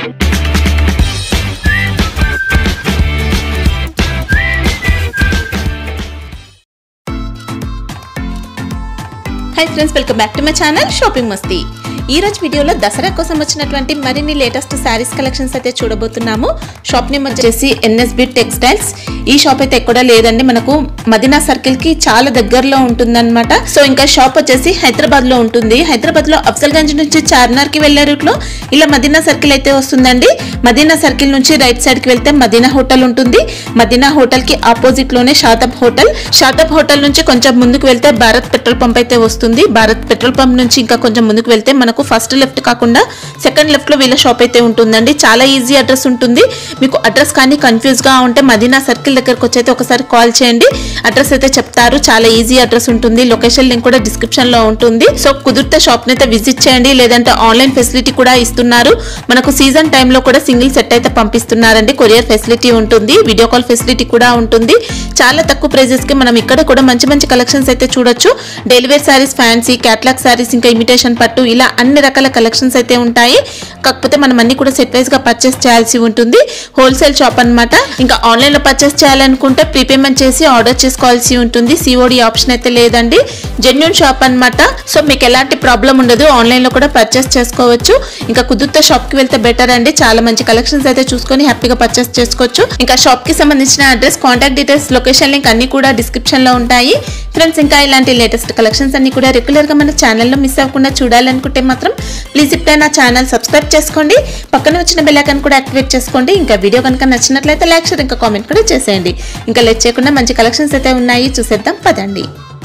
High friends welcome back to my channel shopping Masti ఈ రోజు వీడియోలో దసరా కోసం వచ్చినటువంటి మరిన్ని లేటెస్ట్ శారీస్ కలెక్షన్స్ అయితే చూడబోతున్నాము షాప్ నేమ్ వచ్చేసి ఎన్ఎస్బి టెక్స్టైల్స్ ఈ షాప్ అయితే ఎక్కడ లేదండి మనకు మదీనా సర్కిల్ కి చాలా దగ్గరలో ఉంటుందన్నమాట సో ఇంకా షాప్ వచ్చేసి హైదరాబాద్ లో ఉంటుంది హైదరాబాద్ లో అఫ్జల్గంజ్ నుంచి చార్మినార్ కి వెళ్లే రూట్ లో ఇలా మదీనా సర్కిల్ అయితే వస్తుందండి మదీనా సర్కిల్ నుంచి రైట్ సైడ్ కి వెళ్తే మదీనా హోటల్ ఉంటుంది మదీనా హోటల్ కి ఆపోజిట్ లోనే షాతబ్ హోటల్ షాతబ్ హోటల్ నుంచి కొంచెం ముందుకు వెళ్తే భారత్ పెట్రోల్ పంప్ అయితే వస్తుంది భారత్ పెట్రోల్ పంప్ నుంచి ఇంకా కొంచెం ముందుకు వెళ్తే మనకు ఫస్ట్ లెఫ్ట్ కాకుండా సెకండ్ లెఫ్ట్ లో వీళ్ళ షాప్ అయితే ఉంటుందండి చాలా ఈజీ అడ్రస్ ఉంటుంది మీకు అడ్రస్ కానీ కన్ఫ్యూజ్ గా ఉంటే మదీనా సర్కిల్ దగ్గరకు వచ్చి అయితే ఒకసారి కాల్ చేయండి అడ్రస్ అయితే చెప్తారు చాలా ఈజీ అడ్రస్ ఉంటుంది లొకేషన్ లింక్ కూడా డిస్క్రిప్షన్ లో ఉంటుంది సో కుదిరితే షాప్ అయితే విజిట్ చేయండి లేదంటే ఆన్లైన్ ఫెసిలిటీ కూడా ఇస్తున్నారు మనకు సీజన్ టైంలో కూడా సింగిల్ సెట్ అయితే పంపిస్తున్నారండి కొరియర్ ఫెసిలిటీ ఉంటుంది వీడియో కాల్ ఫెసిలిటీ కూడా ఉంటుంది చాలా తక్కువ ప్రైజెస్ కి మనం ఇక్కడ కూడా మంచి మంచి కలెక్షన్స్ అయితే చూడొచ్చు delivery saris fancy catalogue saris ఇంకా ఇమిటేషన్ పట్టు ఇలా అన్ని రకాల కలెక్షన్స్ అయితే ఉంటాయి కాకపోతే మనం అన్ని కూడా సెట్ వైజ్ గా పర్చేస్ చేయాల్సి ఉంటుంది హోల్సేల్ షాప్ అన్నమాట ఇంకా ఆన్లైన్ లో పర్చేస్ చేయాలనుకుంటే ప్రీపేమెంట్ చేసి ఆర్డర్ చేసుకోవాల్సి ఉంటుంది సిఓడి ఆప్షన్ అయితే లేదండి జెన్యున్ షాప్ అన్నమాట సో మీకు ఎలాంటి ప్రాబ్లం ఉండదు ఆన్లైన్ లో కూడా పర్చేస్ చేసుకోవచ్చు ఇంకా కుదుర్త షాప్ కి వెళ్తే బెటర్ అండి చాలా మంచి కలెక్షన్స్ అయితే చూసుకొని హ్యాపీగా పర్చేస్ చేసుకోవచ్చు ఇంకా షాప్ కి సంబంధించిన address contact details location link అన్ని కూడా డిస్క్రిప్షన్ లో ఉంటాయి ఫ్రెండ్స్ ఇంకా ఇలాంటి లేటెస్ట్ కలెక్షన్స్ అన్ని కూడా రెగ్యులర్ గా మన ఛానల్లో మిస్ అవ్వకుండా చూడాలనుకుంటే మాత్రం ప్లీజ్ ఇప్పుడే నా ఛానల్ సబ్స్క్రైబ్ చేసుకోండి పక్కన వచ్చిన బెల్ ఐకాన్ కూడా యాక్టివేట్ చేసుకోండి ఇంకా వీడియో కనుక నచ్చినట్లయితే లైక్ షేర్ ఇంకా కామెంట్ కూడా చేసేయండి ఇంకా లెట్ చేయకుండా మంచి కలెక్షన్స్ అయితే ఉన్నాయి చూసేద్దాం పదండి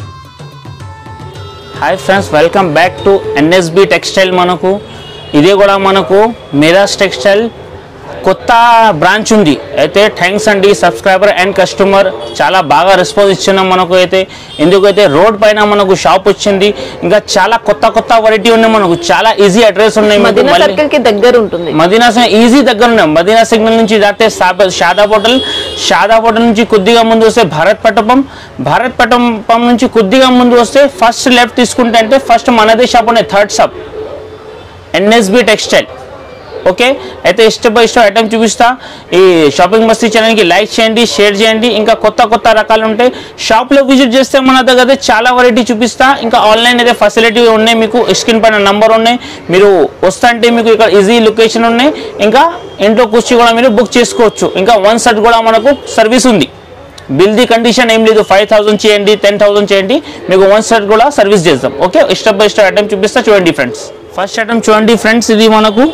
hi friends welcome back to NSB textile మనకు ఇది కూడా మనకు మిరాస్ టెక్స్టైల్ కొత్త బ్రాంచ్ ఉంది అయితే థ్యాంక్స్ అండి సబ్స్క్రైబర్ అండ్ కస్టమర్ చాలా బాగా రెస్పాన్స్ ఇచ్చినాం మనకు అయితే ఎందుకైతే రోడ్ పైన మనకు షాప్ వచ్చింది ఇంకా చాలా కొత్త కొత్త వెరైటీ ఉన్నాయి మనకు చాలా ఈజీ అడ్రస్ ఉన్నాయి మీకు మదీనా మళ్ళీ సర్కిల్ కి దగ్గర ఉంటుంది మదీనా సి- ఈజీ దగ్గర ఉన్నాం మదీనా సిగ్నల్ నుంచి దాటే సాబ- షాదాబ్ హోటల్ షాదాబ్ హోటల్ నుంచి కొద్దిగా ముందు వస్తే భారత్ పట్టపం భారత్ పట్టపం నుంచి కొద్దిగా ముందు వస్తే ఫస్ట్ లెఫ్ట్ తీసుకుంటే అంటే ఫస్ట్ మనదే షాప్ ఉన్నాయి third shop NSB textile okay అయితే స్టెప్ బై స్టెప్ ఐటమ్ చూపిస్తా ఈ షాపింగ్ మస్తీ ఛానల్కి లైక్ చేయండి షేర్ చేయండి ఇంకా కొత్త కొత్త రకాలు ఉంటాయి షాప్లో విజిట్ చేస్తే మన దగ్గర అయితే చాలా వెరైటీ చూపిస్తా ఇంకా ఆన్లైన్ అయితే ఫెసిలిటీ ఉన్నాయి మీకు స్క్రీన్ పైన నంబర్ ఉన్నాయి మీరు వస్తుంటే మీకు ఇక్కడ ఈజీ లొకేషన్ ఉన్నాయి ఇంకా ఇంట్లో కూర్చి కూడా మీరు బుక్ చేసుకోవచ్చు ఇంకా వన్ సెట్ కూడా మనకు సర్వీస్ ఉంది బిల్ ది కండిషన్ ఏం లేదు ఫైవ్ థౌసండ్ చేయండి టెన్ థౌసండ్ చేయండి మీకు వన్ సెట్ కూడా సర్వీస్ చేద్దాం okay step by step item చూపిస్తా చూడండి ఫ్రెండ్స్ ఫస్ట్ ఐటమ్ చూడండి ఫ్రెండ్స్ ఇది మనకు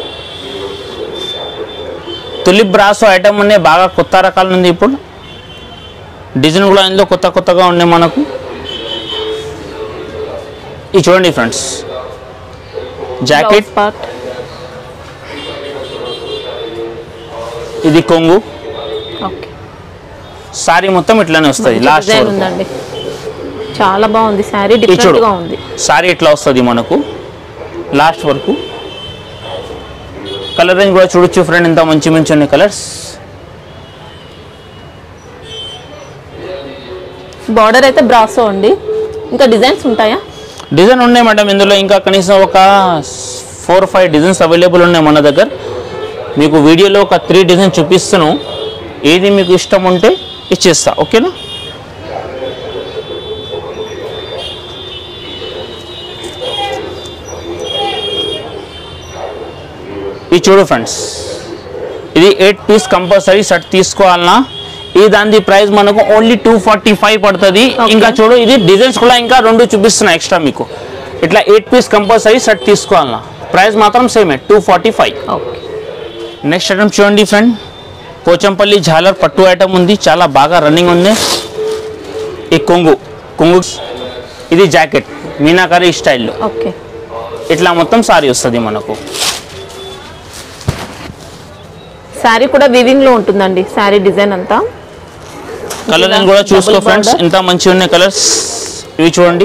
తులిప్ బ్రాసో ఐటమ్ ఉన్నాయి బాగా కొత్త రకాలు ఉంది ఇప్పుడు డిజైన్ కూడా ఇందులో కొత్త కొత్తగా ఉన్నాయి మనకు ఇది చూడండి ఫ్రెండ్స్ జాకెట్ Blouse part. ఇది కొంగు ఓకే సారీ మొత్తం ఇట్లానే వస్తుంది మంచి లాస్ట్ డిజైన్ వరకు ఉందండి చాలా బాగుంది శారీ ఇది చూడు డిఫరెంట్ గా ఉంది సారీ ఇట్లా వస్తుంది మనకు లాస్ట్ వరకు కలర్ రేంజ్ కూడా చూడొచ్చు ఫ్రెండ్ ఇంత మంచి మంచి ఉన్నాయి కలర్స్ బార్డర్ అయితే బ్రాసో అండి ఇంకా డిజైన్స్ ఉంటాయా డిజైన్ ఉన్నాయి మేడం ఇందులో ఇంకా కనీసం ఒక ఫోర్ ఫైవ్ డిజైన్స్ అవైలబుల్ ఉన్నాయి మన దగ్గర మీకు వీడియోలో ఒక త్రీ డిజైన్ చూపిస్తాను ఏది మీకు ఇష్టం ఉంటే ఇచ్చేస్తా ఓకేనా ఇది చూడు ఫ్రెండ్స్ ఇది ఎయిట్ పీస్ కంపల్సరీ షర్ట్ తీసుకోవాలన్నా ఈ దాని ప్రైస్ మనకు ఓన్లీ టూ ఫార్టీ ఫైవ్ పడుతుంది Okay. ఇంకా చూడు ఇది డిజైన్స్ కూడా ఇంకా రెండు చూపిస్తున్నా ఎక్స్ట్రా మీకు ఇట్లా ఎయిట్ పీస్ కంపల్సరీ షర్ట్ తీసుకోవాలన్నా ప్రైస్ మాత్రం సేమే two forty five okay next item చూడండి ఫ్రెండ్ పోచంపల్లి జాలర్ పట్టు ఐటమ్ ఉంది చాలా బాగా రన్నింగ్ ఉంది ఈ కొంగు కొంగు ఇది జాకెట్ మీనాకరీ స్టైల్లో ఓకే ఇట్లా మొత్తం సారీ వస్తుంది మనకు శారీ కూడా వివింగ్ లో ఉంటుందండి శారీ డిజైన్ అంతా కలర్ కూడా చూసుకో Double ఫ్రెండ్స్ border. ఇంత మంచిగా ఉన్నాయి కలర్స్ ఇవి చూడండి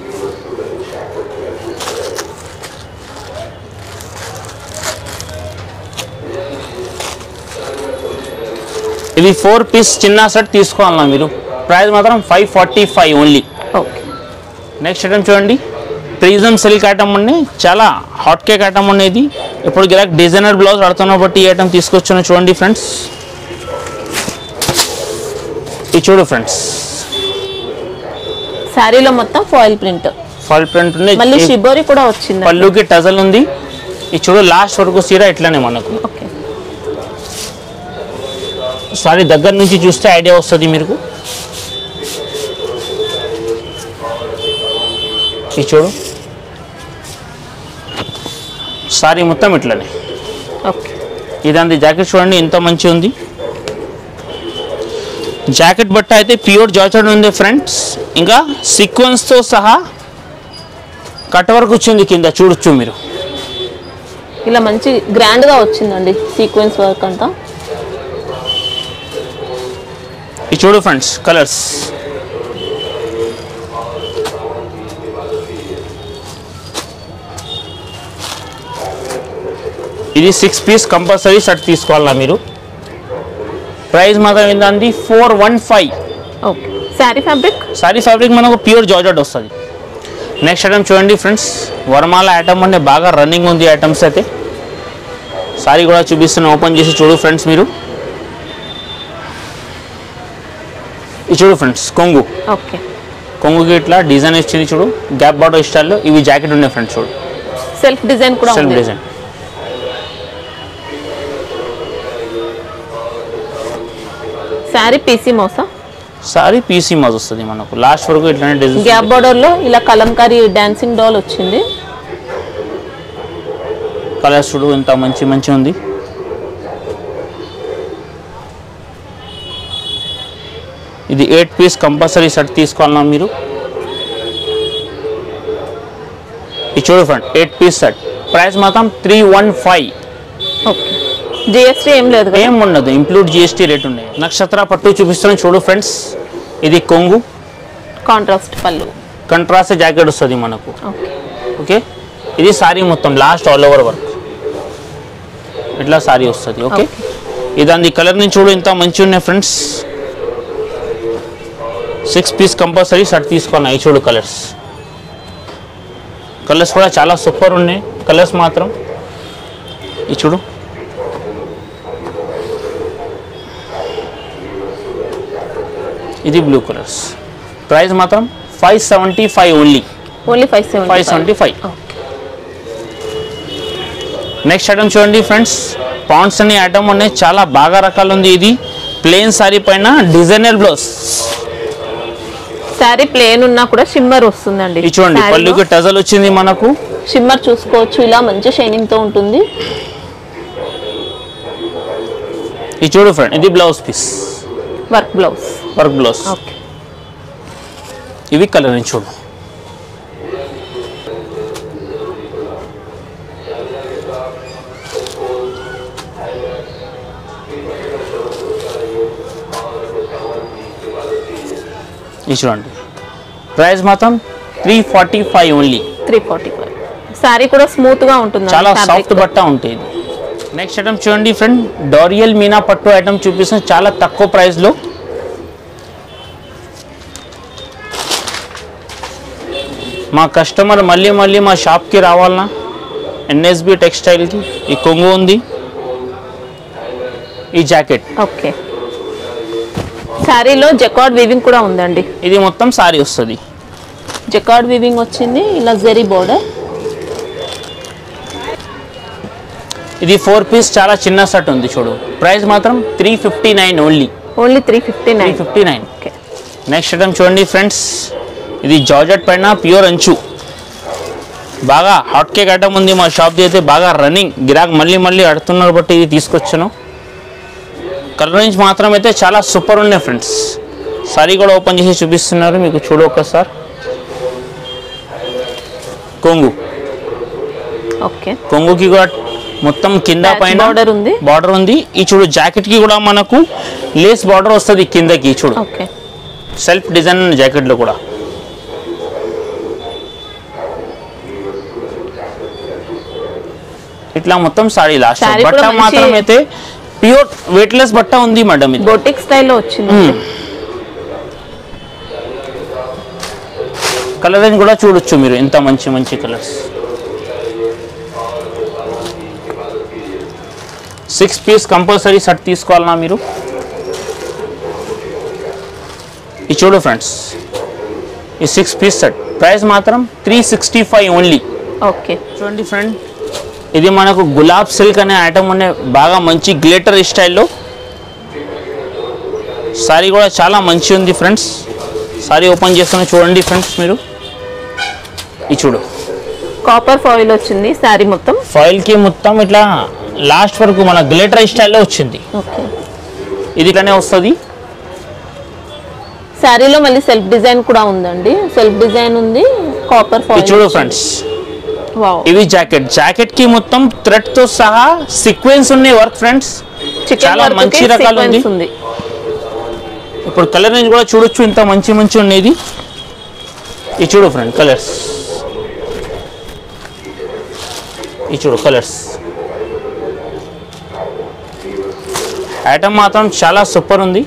ఇది ఫోర్ పీస్ చిన్న సెట్ తీసుకోవాలన్నా మీరు ప్రైస్ మాత్రం five forty five only okay next item చూడండి ప్రిజమ్ సిల్క్ ఐటమ్ ఉన్నాయి చాలా హాట్ కేక్ ఐటమ్ ఉండేది ఇప్పుడు గిరాక్ డిజైనర్ బ్లౌజ్ ఆడుతున్న బట్టి ఈ ఐటమ్ తీసుకొచ్చాను చూడండి ఫ్రెండ్స్ ఇది చూడు ఫ్రెండ్స్ శారీలో మొత్తం ఫాయిల్ ప్రింట్ ఫాల్ ప్రింట్ ఉంది మళ్ళీ ఈ షిబోరి కూడా వచ్చింది పళ్ళుకి టజల్ ఉంది ఇది చూడు లాస్ట్ వరకు సీర ఇట్లానే మనకు ఓకే సారీ దగ్గర నుంచి చూస్తే ఐడియా వస్తుంది మీకు ఇది చూడు సారీ మొత్తం ఇట్లనే ఓకే ఇదంతా జాకెట్ చూడండి ఎంత మంచి ఉంది జాకెట్ బట్ట అయితే ప్యూర్ జార్జెట్ ఉంది ఫ్రెండ్స్ ఇంకా సీక్వెన్స్తో సహా కట్ వరకు వచ్చింది కింద చూడొచ్చు మీరు ఇలా మంచి గ్రాండ్ గా వచ్చిందండి సీక్వెన్స్ వర్క్ అంతా ఇది చూడు ఫ్రెండ్స్ కలర్స్ ఇది సిక్స్ పీస్ కంపల్సరీ సెట్ తీసుకోవాలా మీరు ప్రైస్ మాత్రం ఏంటండి four one five okay sari fabric sari fabric మనకు ప్యూర్ జార్జెట్ వస్తుంది నెక్స్ట్ ఐటమ్ చూడండి ఫ్రెండ్స్ వరమాల ఐటమ్ అంటే బాగా రన్నింగ్ ఉంది ఐటమ్స్ అయితే సారీ కూడా చూపిస్తున్నా ఓపెన్ చేసి చూడు ఫ్రెండ్స్ మీరు ఇది చూడు ఫ్రెండ్స్ కొంగు ఓకే కొంగుకి ఇట్లా డిజైన్ ఇచ్చింది చూడు గ్యాప్ బార్డర్ స్టైల్లో ఇవి జాకెట్ ఉన్నాయి ఫ్రెండ్స్ చూడు సెల్ఫ్ డిజైన్ కూడా సెల్ఫ్ ఉంది డిజైన్ శారీ పీసీ మోసా సారీ పీసీ మాజ్ వస్తుంది మనకు లాస్ట్ వరకు ఇట్లానే డిజైన్ గ్యాప్ బార్డర్ లో ఇలా కలంకారీ డాన్సింగ్ డాల్ వచ్చింది కలర్స్ చూడు ఎంత మంచి మంచి ఉంది ఇది ఎయిట్ పీస్ కంపల్సరీ సెట్ తీసుకోవాలన్నా మీరు ఇది చూడు friend eight piece set price మాత్రం three one five okay GST ఏం లేదు కదా ఏం ఉండదు ఇంక్లూడ్ జిఎస్టీ రేట్ ఉన్నాయి నక్షత్ర పట్టు చూపిస్తున్నాను చూడు ఫ్రెండ్స్ ఇది కొంగు కాంట్రాస్ట్ పళ్ళు కంట్రాస్ట్ జాకెట్ వస్తుంది మనకు ఓకే ఓకే ఇది సారీ మొత్తం లాస్ట్ ఆల్ ఓవర్ వర్క్ ఇట్లా సారీ వస్తుంది ఓకే ఇదాని కలర్ నుంచి చూడు ఇంత మంచి ఉన్నాయి friends six piece compulsory shirt తీసుకోవాలి అవి చూడు కలర్స్ కలర్స్ కూడా చాలా సూపర్ ఉన్నాయి కలర్స్ మాత్రం ఇది చూడు ఇది బ్లూ కలర్స్ ప్రైస్ మాత్రం five seventy five only only five seven five seventy five okay next item చూడండి ఫ్రెండ్స్ పాండ్స్ అనే ఐటమ్ ఉన్నాయి చాలా బాగా రకాలు ఉంది ఇది ప్లెయిన్ సారీ పైన డిజైనర్ బ్లౌజ్ శారీ ప్లేన్ ఉన్నా కూడా షిమ్మర్ వస్తుందండి ఇది చూడండి పళ్ళుకి టజల్ వచ్చింది మనకు షిమ్మర్ చూసుకోవచ్చు ఇలా మంచి షైనింగ్ తో ఉంటుంది ఇది చూడు ఫ్రెండ్ ఇది blouse piece work blouse work blouse okay ఇవి కలర్ అని చూడు ఇది చూడండి ప్రైస్ మాత్రం three forty five only three forty five sari కూడా స్మూత్ గా ఉంటుంది చాలా సాఫ్ట్ బట్ట ఉంటుంది ఇది నెక్స్ట్ ఐటమ్ చూడండి ఫ్రెండ్ డోరియల్ మీనా పట్టు ఐటమ్ చూపిస్తాను చాలా తక్కువ ప్రైస్లో మా కస్టమర్ మళ్ళీ మళ్ళీ మా షాప్కి రావాలన్నా ఎన్ఎస్బి టెక్స్టైల్కి ఈ కొంగు ఉంది ఈ జాకెట్ ఓకే శారీలో జకార్డ్ వీవింగ్ కూడా ఉందండి ఇది మొత్తం సారీ వస్తుంది జకార్డ్ వీవింగ్ వచ్చింది ఇలా జరీ బోర్డర్ ఇది ఫోర్ పీస్ చాలా చిన్న సెట్ ఉంది చూడు ప్రైస్ మాత్రం three fifty nine only only three fifty three nine fifty nine okay next item చూడండి ఫ్రెండ్స్ ఇది జార్జెట్ పైన ప్యూర్ అంచు బాగా హాట్ కేక్ ఐటమ్ ఉంది మా షాప్ది అయితే బాగా రన్నింగ్ గిరాక్ మళ్ళీ మళ్ళీ అడుతున్నారు బట్టి ఇది తీసుకొచ్చాను కలర్ రేంజ్ మాత్రం అయితే చాలా సూపర్ ఉన్నాయి ఫ్రెండ్స్ సారీ కూడా ఓపెన్ చేసి చూపిస్తున్నారు మీకు చూడు ఒకసారి కొంగు ఓకే కొంగుకి కూడా మొత్తం కింద Patch పైన border ఉంది. బార్డర్ ఉంది ఈ చూడు జాకెట్ కి కూడా మనకు లేస్ బార్డర్ వస్తుంది కిందకి చూడు ఓకే సెల్ఫ్ డిజైన్ జాకెట్లో కూడా ఇట్లా మొత్తం సాడీ లాస్ట్ Saree కూడా బట్ట మంచి- మాత్రం అయితే ప్యూర్ వెయిట్లెస్ బట్ట ఉంది మేడం ఇది బొటిక్ స్టైల్లో వచ్చింది కలర్ రేంజ్ కూడా చూడొచ్చు మీరు ఎంత మంచి మంచి colours six piece compulsory set తీసుకోవాలన్నా మీరు ఇది చూడు ఫ్రెండ్స్ ఈ సిక్స్ పీస్ సెట్ ప్రైస్ మాత్రం three sixty five only okay చూడండి ఫ్రెండ్ ఇది మనకు గులాబ్ సిల్క్ అనే ఐటమ్ అనే బాగా మంచి గ్లిటర్ స్టైల్లో సారీ కూడా చాలా మంచి ఉంది ఫ్రెండ్స్ సారీ ఓపెన్ చేస్తున్న చూడండి ఫ్రెండ్స్ మీరు ఇది చూడు కాపర్ ఫాయిల్ వచ్చింది శారీ మొత్తం ఫాయిల్కి మొత్తం ఇట్లా లాస్ట్ వరకు మన గ్లిటర్ స్టైల్లో వచ్చింది ఓకే ఇది ఇట్లానే వస్తుంది శారీలో మళ్ళీ సెల్ఫ్ డిజైన్ కూడా ఉందండి సెల్ఫ్ డిజైన్ ఉంది కాపర్ ఇది ఫాయిల్ చూడు ఫ్రెండ్స్ వావ్ ఇవి జాకెట్ జాకెట్ కి మొత్తం థ్రెడ్ తో సహా సీక్వెన్స్ ఉన్నాయి వర్క్ ఫ్రెండ్స్ చికెన్ చాలా మంచి రకాలు ఉంది. ఉంది ఇప్పుడు కలర్ రేంజ్ కూడా చూడొచ్చు ఇంత మంచి మంచి ఉండేది ఇది చూడు ఫ్రెండ్ కలర్స్ ఇది చూడు కలర్స్ ఐటమ్ మాత్రం చాలా సూపర్ ఉంది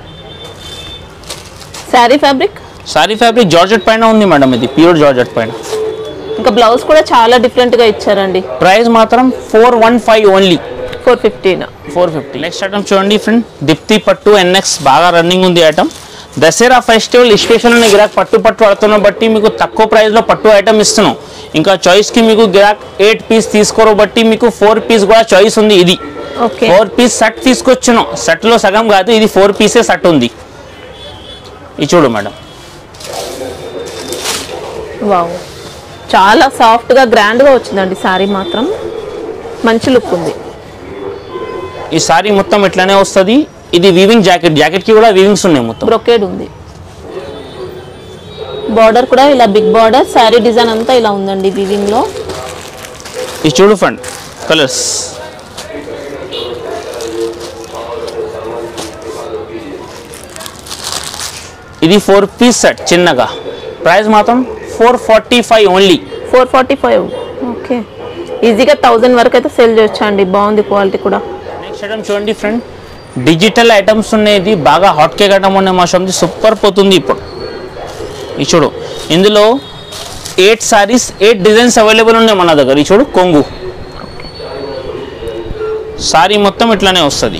sari fabric sari fabric georgette పైన ఉంది మేడం ఇది ప్యూర్ జార్జెట్ పైన ఇంకా బ్లౌజ్ కూడా చాలా డిఫరెంట్ గా ఇచ్చారండి ప్రైస్ మాత్రం four one five only four fifteen four fifty next item చూడండి ఫ్రెండ్ దిప్తి పట్టు ఎన్ఎక్స్ బాగా రన్నింగ్ ఉంది ఐటమ్ దసరా ఫెస్టివల్ స్పెషల్ ఉన్న గిరాక్ పట్టు పట్టు పడుతున్న బట్టి మీకు తక్కువ ప్రైస్లో పట్టు ఐటమ్ ఇస్తున్నాం ఇంకా చాయిస్కి మీకు గిరాక్ ఎయిట్ పీస్ తీసుకోరు బట్టి మీకు ఫోర్ పీస్ కూడా చాయిస్ ఉంది ఇది ఓకే ఫోర్ పీస్ సెట్ తీసుకొచ్చును సెట్లో సగం కాదు ఇది ఫోర్ పీసే సెట్ ఉంది ఇది చూడు మేడం వావ్ చాలా సాఫ్ట్ గా గ్రాండ్ గా వచ్చిందండి శారీ మాత్రం మంచి లుక్ ఉంది ఈ సారీ మొత్తం ఇట్లానే వస్తుంది ఇది వీవింగ్ జాకెట్ జాకెట్కి కూడా వీవింగ్స్ ఉన్నాయి మొత్తం బ్రొకేడ్ ఉంది బార్డర్ కూడా ఇలా బిగ్ బార్డర్ శారీ డిజైన్ అంతా ఇలా ఉందండి వీవింగ్ లో ఇది చూడు ఫ్రెండ్ కలర్స్ ఇది ఫోర్ పీస్ సెట్ చిన్నగా ప్రైస్ మాత్రం four forty five only four forty five okay ఈజీగా థౌజండ్ వరకు అయితే సేల్ చేయొచ్చు అండి బాగుంది క్వాలిటీ కూడా నెక్స్ట్ ఐటమ్ చూడండి ఫ్రెండ్ డిజిటల్ ఐటమ్స్ ఉన్నాయి బాగా హాట్ కేక్ ఐటమ్ ఉన్నాయి మా షాప్ది సూపర్ పోతుంది ఇప్పుడు ఇది చూడు ఇందులో eight saris eight designs available ఉన్నాయి మన దగ్గర ఇది చూడు కొంగు సారీ మొత్తం ఇట్లానే వస్తుంది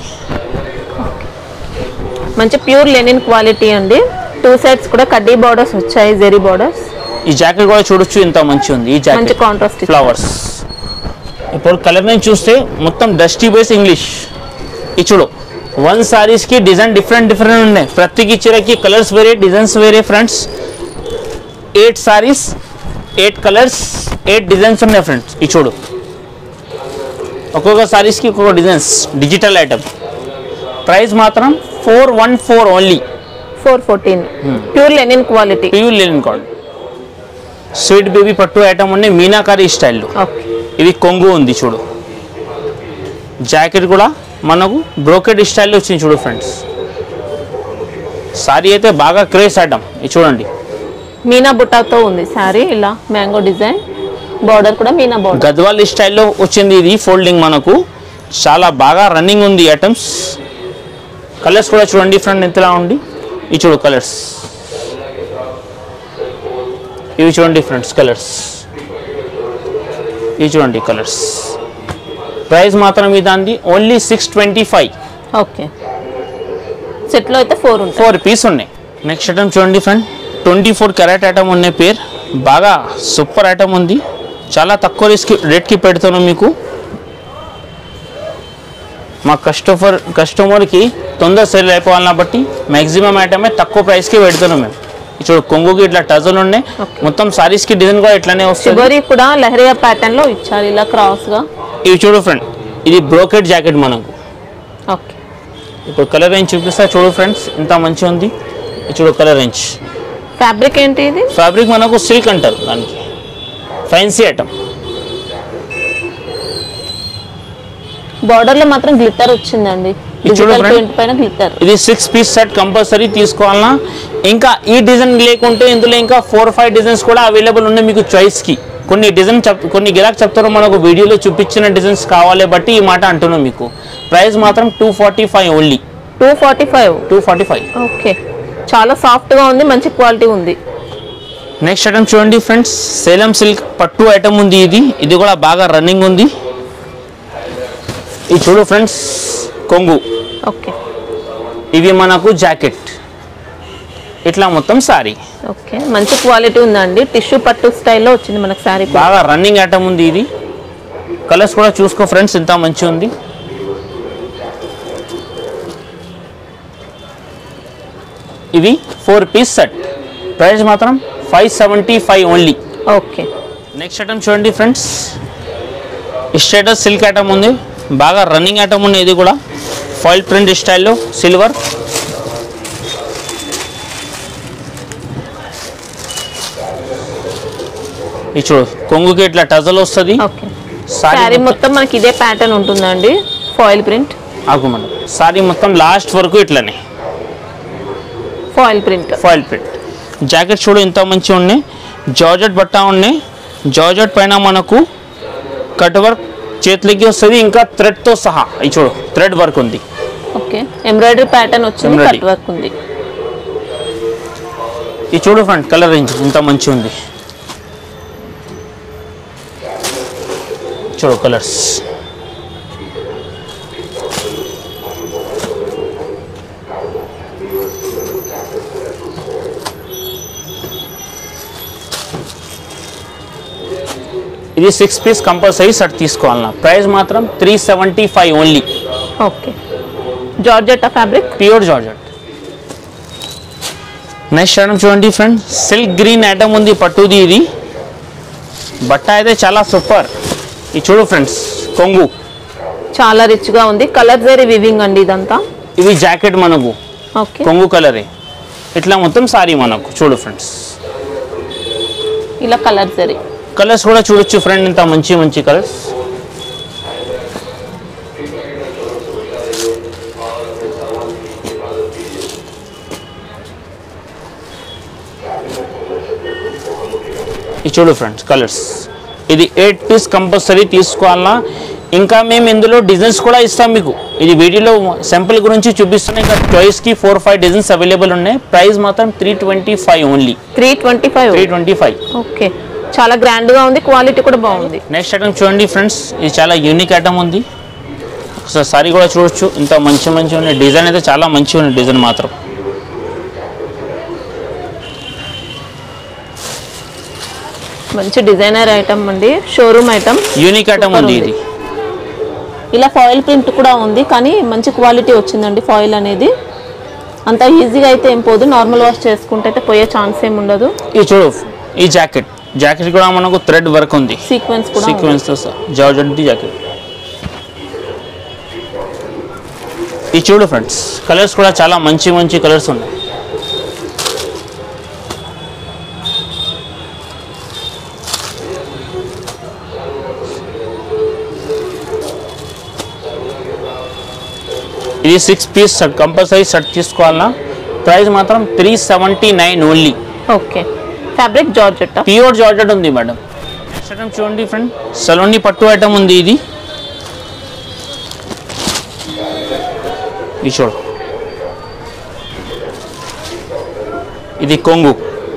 మంచి ప్యూర్ లెనిన్ క్వాలిటీ అండి టూ సైడ్స్ కూడా కడ్డీ బార్డర్స్ వచ్చాయి జెరీ బార్డర్స్ ఈ జాకెట్ కూడా చూడొచ్చు ఇంత మంచి ఉంది ఈ మంచి జాకెట్ కాంట్రాస్ట్ ఫ్లవర్స్ ఇప్పుడు కలర్ నుంచి చూస్తే మొత్తం డస్టీ బేస్ ఇంగ్లీష్ ఇది చూడు వన్ సారీస్ కి డిజైన్ డిఫరెంట్ డిఫరెంట్ ఉన్నాయి ప్రతికి చీరకి కలర్స్ వేరే డిజైన్స్ వేరే friends eight saris eight colours eight designs ఉన్నాయి ఫ్రెండ్స్ ఇది చూడు ఒక్కొక్క సారీస్కి ఒక్కొక్క డిజైన్స్ డిజిటల్ ఐటమ్ ప్రైస్ మాత్రం four one four only four fourteen pure linen quality pure linen card sweet baby పట్టు ఐటమ్ ఉన్నాయి మీనాకారి స్టైల్లో ఓకే ఇది కొంగు ఉంది చూడు జాకెట్ కూడా మనకు బ్రోకెడ్ స్టైల్లో వచ్చింది చూడు ఫ్రెండ్స్ సారీ అయితే బాగా క్రేజ్ ఐటమ్ ఇది చూడండి మీనా బుట్టాతో ఉంది శారీ ఇలా మ్యాంగో డిజైన్ బార్డర్ కూడా మీనా బార్డర్ గద్వాల్ స్టైల్లో వచ్చింది ఇది ఫోల్డింగ్ మనకు చాలా బాగా రన్నింగ్ ఉంది ఐటమ్స్ కలర్స్ కూడా చూడండి ఫ్రెండ్ ఎంతలా ఉంది ఇవి చూడు కలర్స్ ఇవి చూడండి ఫ్రెండ్స్ కలర్స్ ఇవి చూడండి కలర్స్ ప్రైస్ మాత్రం ఇదాంది only six twenty five okay సెట్లో అయితే ఫోర్ ఉంటాయి ఫోర్ పీస్ ఉన్నాయి నెక్స్ట్ ఐటమ్ చూడండి friend twenty four carat item ఉన్నాయి పేరు బాగా సూపర్ ఐటమ్ ఉంది చాలా తక్కువ రిస్క్ రేట్కి పెడుతున్నాం మీకు మా కస్టమర్ కస్టమర్కి తొందర సేల్ అయిపోవాలని బట్టి మ్యాక్సిమం ఐటమే తక్కువ ప్రైస్కి పెడుతున్నాం మేము ఇప్పుడు కొంగుకి ఇట్లా టజల్ ఉన్నాయి Okay. మొత్తం సారీస్కి డిజైన్ కూడా ఇట్లానే వస్తుంది చివరి కూడా లహరియా ప్యాటర్న్ లో ఇచ్చారు ఇలా క్రాస్ గా ఇవి చూడు ఫ్రెండ్ ఇది బ్రోకెట్ జాకెట్ మనకు ఓకే ఇప్పుడు కలర్ రేంజ్ చూపిస్తా చూడు ఫ్రెండ్స్ ఇంత మంచిగా ఉంది ఇది చూడు కలర్ రేంజ్ ఫ్యాబ్రిక్ ఏంటి ఇది ఫ్యాబ్రిక్ మనకు సిల్క్ అంటారు దానికి ఫ్యాన్సీ ఐటమ్ బార్డర్ లో మాత్రం గ్లిట్టర్ వచ్చిందండి ఇది చూడు డిజిటల్ friend. ప్రింట్ పైన గ్లిట్టర్ ఇది సిక్స్ పీస్ సెట్ కంపల్సరీ తీసుకోవాలన్నా ఇంకా ఈ డిజైన్ లేకుంటే ఇందులో ఇంకా ఫోర్ ఫైవ్ డిజైన్స్ కూడా అవైలబుల్ ఉన్నాయి మీకు చాయిస్కి కొన్ని డిజైన్ చెప్ కొన్ని గిరాక్ చెప్తారో మనకు వీడియోలో చూపించిన డిజైన్స్ కావాలి బట్టి ఈ మాట అంటున్నాం మీకు ప్రైస్ మాత్రం two forty five only two forty five two forty five okay చాలా సాఫ్ట్ గా ఉంది మంచి క్వాలిటీ ఉంది నెక్స్ట్ ఐటమ్ చూడండి ఫ్రెండ్స్ సేలం సిల్క్ పట్టు ఐటమ్ ఉంది ఇది ఇది కూడా బాగా రన్నింగ్ ఉంది ఇది చూడు ఫ్రెండ్స్ కొంగు ఓకే ఇవి మనకు జాకెట్ ఇట్లా మొత్తం సారీ ఓకే మంచి క్వాలిటీ ఉందండి టిష్యూ పట్టు స్టైల్లో వచ్చింది మనకు శారీ బాగా రన్నింగ్ ఐటమ్ ఉంది ఇది కలర్స్ కూడా చూసుకో ఫ్రెండ్స్ ఇంత మంచిగా ఉంది ఇవి ఫోర్ పీస్ సెట్ ప్రైస్ మాత్రం five seventy five only okay next item చూడండి ఫ్రెండ్స్ స్టేటస్ సిల్క్ ఐటమ్ ఉంది బాగా రన్నింగ్ ఐటమ్ ఉంది ఇది కూడా ఫాయిల్ ప్రింట్ స్టైల్లో సిల్వర్ ఇది చూడు కొంగుకి ఇట్లా టజల్ వస్తుంది ఓకే సారీ శారీ మొత్తం మనకి ఇదే ప్యాటర్న్ ఉంటుందండి ఫాయిల్ ప్రింట్ ఆగు మేడం సారీ మొత్తం లాస్ట్ వరకు ఇట్లనే foil print foil print jacket చూడు ఇంత మంచిగా ఉన్నాయి జార్జెట్ బట్ట ఉన్నాయి జార్జెట్ పైన మనకు కట్ వర్క్ చేతులకి వస్తుంది ఇంకా థ్రెడ్తో సహా ఇది చూడు థ్రెడ్ వర్క్ ఉంది ఓకే ఎంబ్రాయిడరీ ప్యాటర్న్ వచ్చింది Embroidery. కట్ వర్క్ ఉంది ఇది చూడు ఫ్రెండ్ కలర్ రేంజ్ ఇంత మంచిగా ఉంది చూడు కలర్స్ ఇది సిక్స్ పీస్ కంపల్సరీ సెట్ తీసుకోవాలన్నా ప్రైస్ మాత్రం three seventy five only okay georgette fabric pure georgette next item చూడండి ఫ్రెండ్ సిల్క్ గ్రీన్ ఐటమ్ ఉంది పట్టుది ఇది బట్ట అయితే చాలా సూపర్ ఇది చూడు ఫ్రెండ్స్ కొంగు చాలా రిచ్ గా ఉంది కలర్ వేరే వివింగ్ అండి ఇదంతా ఇది జాకెట్ మనకు ఓకే కొంగు కలరే ఇట్లా మొత్తం సారీ మనకు చూడు ఫ్రెండ్స్ ఇలా కలర్ జరీ కలర్స్ కూడా చూడొచ్చు ఫ్రెండ్ ఇంత మంచి మంచి కలర్స్ ఇది చూడు ఫ్రెండ్స్ కలర్స్ ఇది ఎయిట్ పీస్ కంపల్సరీ తీసుకోవాలా ఇంకా మేము ఇందులో డిజైన్స్ కూడా ఇస్తాం మీకు ఇది వీడియోలో సింపుల్ గురించి చూపిస్తున్నాం ఇంకా చాయిస్కి ఫోర్ ఫైవ్ డిజైన్స్ అవైలబుల్ ఉన్నాయి ప్రైస్ మాత్రం three twenty five only three twenty five three twenty five okay చాలా గ్రాండ్ గా ఉంది క్వాలిటీ కూడా బాగుంది నెక్స్ట్ ఐటమ్ చూడండి ఫ్రెండ్స్ ఇది చాలా యూనిక్ ఐటమ్ ఉంది ఒకసారి సారీ కూడా చూడొచ్చు ఇంత మంచి మంచి ఉన్నాయి డిజైన్ అయితే చాలా మంచిగా ఉంది డిజైన్ మాత్రం మంచి డిజైనర్ ఐటమ్ అండి showroom item unique item Super ఉంది ఉంది. ఇది ఇలా ఫాయిల్ ప్రింట్ కూడా ఉంది కానీ మంచి క్వాలిటీ వచ్చిందండి ఫాయిల్ అనేది అంత ఈజీగా అయితే ఏం పోదు నార్మల్ వాష్ చేసుకుంటే అయితే పోయే ఛాన్స్ ఏమి ఉండదు ఇది చూడు ఈ జాకెట్ జాకెట్ కూడా మనకు థ్రెడ్ వర్క్ ఉంది సీక్వెన్స్ కూడా ఉంది. సీక్వెన్స్ తో జార్జెట్ ది జాకెట్ ఇది చూడు ఫ్రెండ్స్ కలర్స్ కూడా చాలా మంచి మంచి కలర్స్ ఉన్నాయి ఇది six piece set compulsory set తీసుకోవాలన్నా ప్రైస్ మాత్రం three seventy nine only okay fabric georgette pure georgette ఉంది మేడం నెక్స్ట్ ఐటమ్ చూడండి ఫ్రెండ్ సలోని పట్టు ఐటమ్ ఉంది ఇది ఇది చూడు ఇది కొంగు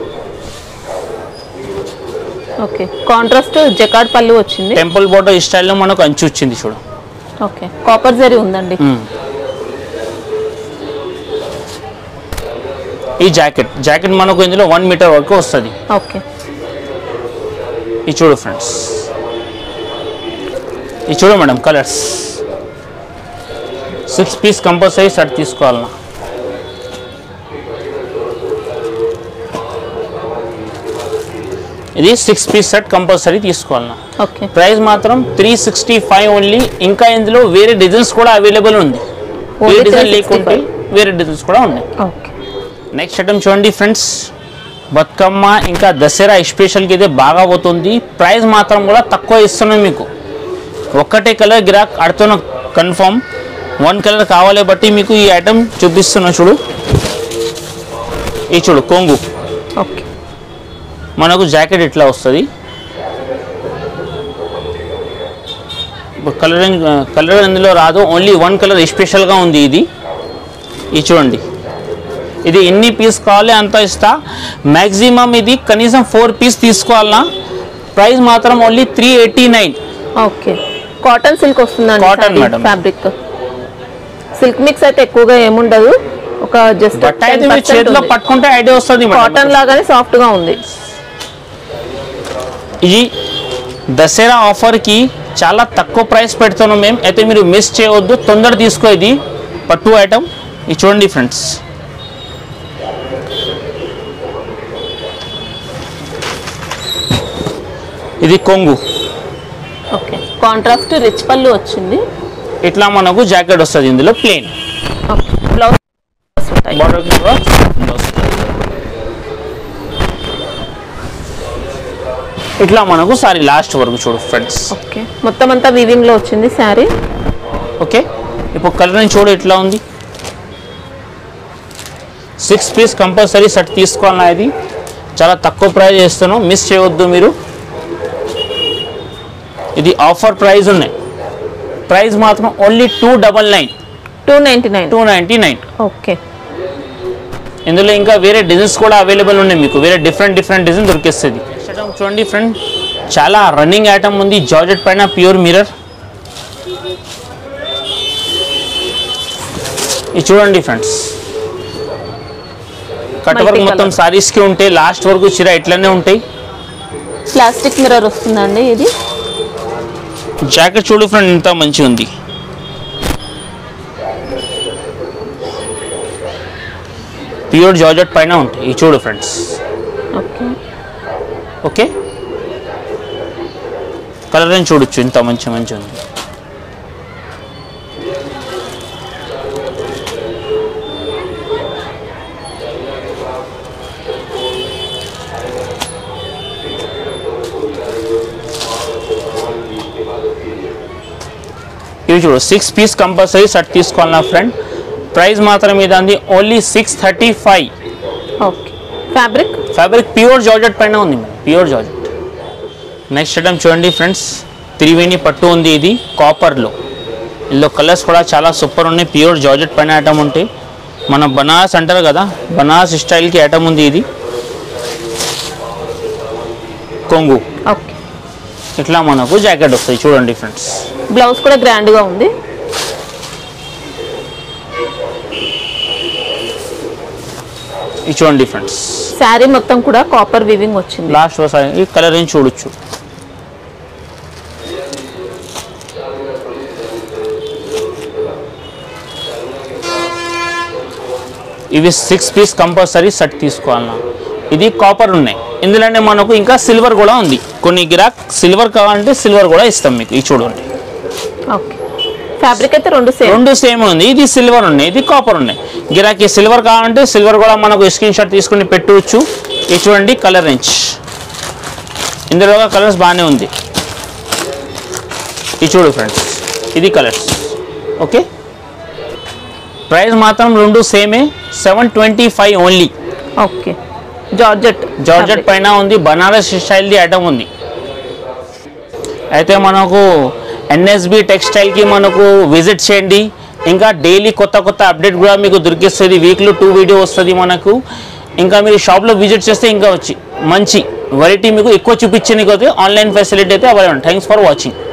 ఓకే కాంట్రాస్ట్ జకాడ్ పళ్ళు వచ్చింది టెంపుల్ బోటో ఈ స్టైల్లో మనకు అంచు వచ్చింది చూడు ఓకే కాపర్ జరీ ఉందండి మ్మ్. ఈ జాకెట్ జాకెట్ మనకు ఇందులో వన్ మీటర్ వరకు వస్తుంది ఓకే ఇది చూడు ఫ్రెండ్స్ ఇది చూడు madam colours six piece compulsory set తీసుకోవాలన్నా ఇది సిక్స్ పీస్ సెట్ కంపల్సరీ తీసుకోవాలన్నా ఓకే ప్రైస్ మాత్రం త్రీ సిక్స్టీ ఫైవ్ ఓన్లీ ఇంకా ఇందులో వేరే డిజైన్స్ కూడా అవైలబుల్ ఉంది ఏ Only డిజైన్ 365. లేకుంటే వేరే డిజైన్స్ కూడా ఉన్నాయి ఓకే నెక్స్ట్ ఐటమ్ చూడండి ఫ్రెండ్స్ బతుకమ్మ ఇంకా దసరా స్పెషల్కి అయితే బాగా పోతుంది ప్రైస్ మాత్రం కూడా తక్కువ ఇస్తున్నాం మీకు ఒక్కటే కలర్ గిరాక్ ఆడుతున్న కన్ఫర్మ్ వన్ కలర్ కావాలి బట్టి మీకు ఈ ఐటమ్ చూపిస్తున్నా చూడు ఈ చూడు కొంగు ఓకే మనకు జాకెట్ ఇట్లా వస్తుంది కలర్ కలర్ ఇందులో రాదు ఓన్లీ వన్ కలర్ స్పెషల్గా ఉంది ఇది ఇది చూడండి ఇది ఎన్ని పీస్ కావాలి అంత ఇస్తా మ్యాక్సిమం ఇది కనీసం ఫోర్ పీస్ తీసుకోవాలన్నా ప్రైస్ మాత్రం only three eighty nine okay cotton silk వస్తుందండి Cotton, madam. Fabric silk mix అయితే ఎక్కువగా ఏముండదు ఒక జస్ట్ బట్ట అయితే మీరు చేతిలో పట్టుకుంటే ఐడియా వస్తుంది మేడం. కాటన్ లాగానే సాఫ్ట్ గా ఉంది ఇది దసరా ఆఫర్కి చాలా తక్కువ ప్రైస్ పెడుతున్నాం మేము అయితే మీరు మిస్ చేయవద్దు తొందర తీసుకో ఇది పట్టు ఐటమ్ ఇది చూడండి ఫ్రెండ్స్ ఇది కొంగు ఓకే కాంట్రాస్ట్ రిచ్ పళ్ళు వచ్చింది ఇట్లా మనకు జాకెట్ వస్తుంది ఇందులో ప్లేన్ ఓకే బ్లౌజ్ ఉంటాయి బార్డర్ కూడా blouse. ఇట్లా మనకు సారీ లాస్ట్ వరకు చూడు ఫ్రెండ్స్ ఓకే మొత్తం అంతా వీవింగ్ లో వచ్చింది శారీ ఓకే ఇప్పుడు కలర్ చూడు ఎట్లా ఉంది సిక్స్ పీస్ కంపల్సరీ సెట్ తీసుకోవాలన్నా ఇది చాలా తక్కువ ప్రైస్ చేస్తాను మిస్ చేయవద్దు మీరు ఇది ఆఫర్ ప్రైస్ ఉన్నాయి ప్రైస్ మాత్రం only two double nine two ninety nine two ninety nine okay ఇందులో ఇంకా వేరే డిజైన్స్ కూడా అవైలబుల్ ఉన్నాయి మీకు వేరే డిఫరెంట్ డిఫరెంట్ డిజైన్ దొరికిస్తుంది ఐటమ్ చూడండి ఫ్రెండ్ చాలా రన్నింగ్ ఐటమ్ ఉంది జార్జెట్ పైన ప్యూర్ మిర్రర్ ఇది చూడండి ఫ్రెండ్స్ కట్ వర్క్ Multi మొత్తం colour. సారీస్ కి ఉంటే లాస్ట్ వరకు చీర ఇట్లనే ఉంటాయి ప్లాస్టిక్ మిర్రర్ వస్తుందండి ఇది జాకెట్ చూడు ఫ్రెండ్ ఇంత మంచి ఉంది ప్యూర్ జార్జెట్ పైన ఉంటాయి ఇది చూడు ఫ్రెండ్స్ ఓకే ఓకే కలర్ అని చూడొచ్చు ఇంత మంచి మంచి ఉంది ఇవి చూడు సిక్స్ పీస్ కంపల్సరీ సెట్ తీసుకోవాలి నా ఫ్రెండ్ ప్రైస్ మాత్రం ఇది అంది only six thirty five okay fabric fabric pure georgette పైన ఉంది madam pure georgette next item చూడండి ఫ్రెండ్స్ త్రివేణి పట్టు ఉంది ఇది కాపర్లో ఇందులో కలర్స్ కూడా చాలా సూపర్ ఉన్నాయి ప్యూర్ జార్జెట్ పైన ఐటమ్ ఉంటాయి మన బనారస్ అంటారు కదా బనారస్ స్టైల్కి ఐటమ్ ఉంది ఇది కొంగు ఓకే ఇట్లా మనకు జాకెట్ వస్తుంది చూడండి ఫ్రెండ్స్ బ్లౌజ్ కూడా గ్రాండ్ గా ఉంది ఇది చూడండి ఫ్రెండ్స్ శారీ మొత్తం కూడా కాపర్ వీవింగ్ వచ్చింది లాస్ట్ ఒకసారి ఈ కలర్ ఏం చూడొచ్చు ఇవి సిక్స్ పీస్ కంపల్సరీ సెట్ తీసుకోవాలన్నా ఇది కాపర్ ఉన్నాయి ఇందులోనే మనకు ఇంకా సిల్వర్ కూడా ఉంది కొన్ని గిరాక్ సిల్వర్ కావాలంటే సిల్వర్ కూడా ఇస్తాం మీకు ఇది చూడండి ఓకే ఫ్యాబ్రిక్ అయితే రెండు సేమ్ రెండు సేమ్ ఉంది ఇది సిల్వర్ ఉన్నాయి ఇది కాపర్ ఉన్నాయి గిరాకీ సిల్వర్ కావాలంటే సిల్వర్ కూడా మనకు స్క్రీన్ షాట్ తీసుకుని పెట్టవచ్చు ఇది చూడండి కలర్ రేంజ్ ఇందులో కలర్స్ బాగానే ఉంది ఇది చూడు ఫ్రెండ్స్ ఇది కలర్స్ ఓకే ప్రైస్ మాత్రం రెండు సేమే seven twenty five only okay georgette georgette పైన ఉంది బనారస్ స్టైల్ది ఐటమ్ ఉంది అయితే మనకు ఎన్ఎస్బి టెక్స్టైల్కి మనకు విజిట్ చేయండి ఇంకా డైలీ కొత్త కొత్త అప్డేట్ కూడా మీకు దొరికిస్తుంది వీక్లో టూ వీడియో వస్తుంది మనకు ఇంకా మీరు షాప్లో విజిట్ చేస్తే ఇంకా వచ్చి మంచి వెరైటీ మీకు ఎక్కువ చూపించడానికి అయితే ఆన్లైన్ ఫెసిలిటీ అయితే అవైలబుల్ థ్యాంక్స్ ఫర్ వాచింగ్